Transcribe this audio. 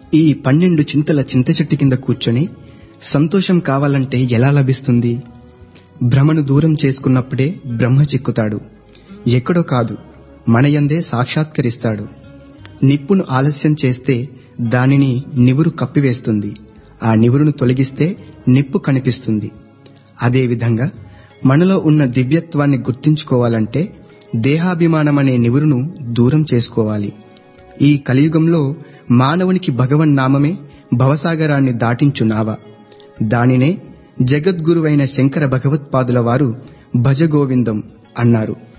ఈ పన్నెండు చింతల చింత చెట్టు కింద కూర్చొని సంతోషం కావాలంటే ఎలా లభిస్తుంది భ్రమను దూరం చేసుకున్నప్పుడే బ్రహ్మ చిక్కుతాడు ఎక్కడో కాదు మనయందే సాక్షాత్కరిస్తాడు నిప్పును ఆలస్యం చేస్తే దానిని నివురు కప్పివేస్తుంది ఆ నివురును తొలగిస్తే నిప్పు కనిపిస్తుంది అదేవిధంగా మనలో ఉన్న దివ్యత్వాన్ని గుర్తించుకోవాలంటే దేహాభిమానమనే నివురును దూరం చేసుకోవాలి ఈ కలియుగంలో మానవునికి భగవన్ నామమే భవసాగరాన్ని దాటించు నావ దానినే జగద్గురువైన శంకర భగవత్పాదుల వారు భజగోవిందం అన్నారు